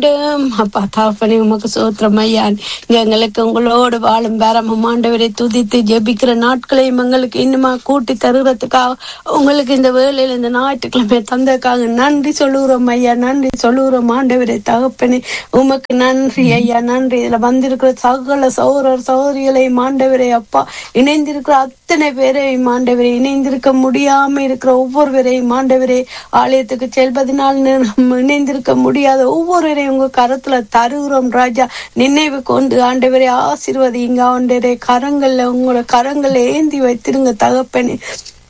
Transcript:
வேண்டும் அப்பா தாப்பனே உமக்கு சோத்திரம் ஐயா இங்க எங்களுக்கு உங்களோடு வாழும் பேரமும் ஆண்டவரை துதித்து ஜெபிக்கிற நாட்களையும் எங்களுக்கு இன்னுமா கூட்டி தருகிறதுக்காக உங்களுக்கு இந்த வேளையில இந்த ஞாயிற்றுக்கிழமை தந்ததுக்காக நன்றி சொல்லுகிறோம் ஐயா நன்றி சொல்லுகிறோம் ஆண்டவரை தகப்பனே உமக்கு நன்றி ஐயா நன்றி இதுல வந்திருக்கிற சகல சகோதரர் சகோதரிகளையும் ஆண்டவரே அப்பா இணைந்திருக்கிற அத்தனை பேரையும் ஆண்டவரே இணைந்திருக்க முடியாம இருக்கிற ஒவ்வொருவரையும் ஆண்டவரே ஆலயத்துக்கு செல்வதனால் நி- இணைந்திருக்க முடியாத ஒவ்வொருவரையும் உங்க கரத்துல தருகிறோம் ராஜா நினைவு கொண்டு ஆண்டவரே ஆசீர்வதிங்க ஆண்டவரே கரங்கள்ல உங்களோட கரங்கள்ல ஏந்தி வைத்திருங்க தகப்பனே